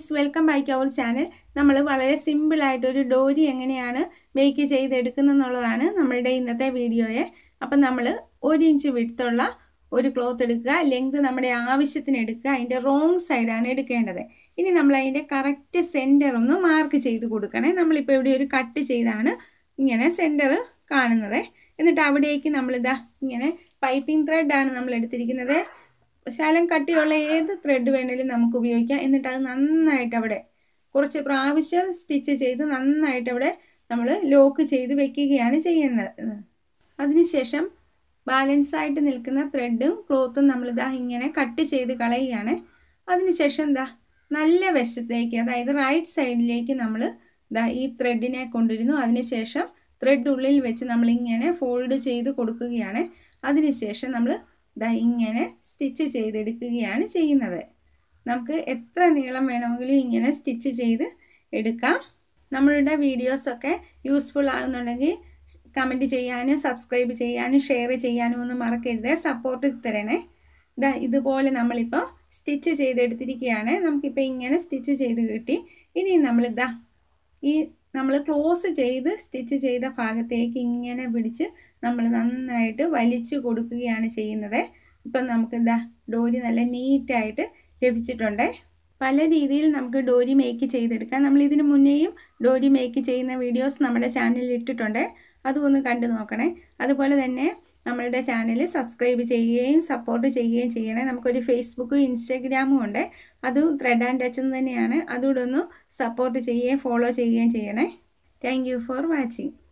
friends welcome back our channel നമ്മൾ വളരെ സിമ്പിളായിട്ട് ഒരു ഡോരി എങ്ങനെയാണ് മേക്ക് ചെയ്തെടുക്കുന്നതെന്നുള്ളതാണ് നമ്മളുടെ ഇന്നത്തെ വീഡിയോയെ അപ്പം നമ്മൾ ഒരു ഇഞ്ച് വിടുത്തുള്ള ഒരു ക്ലോത്ത് എടുക്കുക ലെങ്ത് നമ്മുടെ ആവശ്യത്തിന് എടുക്കുക അതിൻ്റെ റോങ് സൈഡാണ് എടുക്കേണ്ടത് ഇനി നമ്മൾ അതിൻ്റെ കറക്റ്റ് സെൻറ്റർ ഒന്ന് മാർക്ക് ചെയ്ത് കൊടുക്കണേ നമ്മളിപ്പോൾ ഇവിടെ ഒരു കട്ട് ചെയ്താണ് ഇങ്ങനെ സെൻറ്റർ കാണുന്നത് എന്നിട്ട് അവിടേക്ക് നമ്മളിതാ ഇങ്ങനെ പൈപ്പിംഗ് ത്രെഡാണ് നമ്മൾ എടുത്തിരിക്കുന്നത് ശാലം കട്ടിയുള്ള ഏത് ത്രെഡ് വേണേലും നമുക്ക് ഉപയോഗിക്കാം എന്നിട്ട് അത് നന്നായിട്ട് അവിടെ കുറച്ച് പ്രാവശ്യം സ്റ്റിച്ച് ചെയ്ത് നന്നായിട്ട് അവിടെ നമ്മൾ ലോക്ക് ചെയ്ത് വെക്കുകയാണ് ചെയ്യുന്നത് അതിനുശേഷം ബാലൻസ് ആയിട്ട് നിൽക്കുന്ന ത്രെഡും ക്ലോത്തും നമ്മളിതാ ഇങ്ങനെ കട്ട് ചെയ്ത് കളയുകയാണ് അതിനുശേഷം എന്താ നല്ല വശത്തേക്ക് അതായത് റൈറ്റ് സൈഡിലേക്ക് നമ്മൾ ഇതാ ഈ ത്രെഡിനെ കൊണ്ടിരുന്നു അതിനുശേഷം ത്രെഡ് ഉള്ളിൽ വെച്ച് നമ്മളിങ്ങനെ ഫോൾഡ് ചെയ്ത് കൊടുക്കുകയാണ് അതിനുശേഷം നമ്മൾ ഇതാ ഇങ്ങനെ സ്റ്റിച്ച് ചെയ്തെടുക്കുകയാണ് ചെയ്യുന്നത് നമുക്ക് എത്ര നീളം വേണമെങ്കിലും ഇങ്ങനെ സ്റ്റിച്ച് ചെയ്ത് എടുക്കാം നമ്മളുടെ വീഡിയോസൊക്കെ യൂസ്ഫുൾ ആകുന്നുണ്ടെങ്കിൽ കമൻറ്റ് ചെയ്യാനും സബ്സ്ക്രൈബ് ചെയ്യാനും ഷെയർ ചെയ്യാനും ഒന്നും മറക്കരുത് സപ്പോർട്ട് തരണേ ഇതാ ഇതുപോലെ നമ്മളിപ്പോൾ സ്റ്റിച്ച് ചെയ്തെടുത്തിരിക്കുകയാണ് നമുക്കിപ്പോൾ ഇങ്ങനെ സ്റ്റിച്ച് ചെയ്ത് കിട്ടി ഇനി നമ്മളിതാ ഈ നമ്മൾ ക്ലോസ് ചെയ്ത് സ്റ്റിച്ച് ചെയ്ത ഭാഗത്തേക്ക് ഇങ്ങനെ പിടിച്ച് നമ്മൾ നന്നായിട്ട് വലിച്ചു കൊടുക്കുകയാണ് ചെയ്യുന്നത് ഇപ്പം നമുക്ക് എന്താ ഡോരി നല്ല നീറ്റായിട്ട് ലഭിച്ചിട്ടുണ്ട് പല രീതിയിൽ നമുക്ക് ഡോരി മേക്ക് ചെയ്തെടുക്കാം നമ്മൾ ഇതിന് മുന്നേയും ഡോരി മേക്ക് ചെയ്യുന്ന വീഡിയോസ് നമ്മുടെ ചാനലിൽ ഇട്ടിട്ടുണ്ട് അതും ഒന്ന് കണ്ടു നോക്കണേ അതുപോലെ തന്നെ നമ്മളുടെ ചാനൽ സബ്സ്ക്രൈബ് ചെയ്യുകയും സപ്പോർട്ട് ചെയ്യുകയും ചെയ്യണേ നമുക്കൊരു ഫേസ്ബുക്കും ഇൻസ്റ്റാഗ്രാമും ഉണ്ട് അതും ത്രെഡ് ആൻഡ് ടച്ച് തന്നെയാണ് അതുകൂടെ ഒന്ന് സപ്പോർട്ട് ചെയ്യുകയും ഫോളോ ചെയ്യുകയും ചെയ്യണേ താങ്ക് ഫോർ വാച്ചിങ്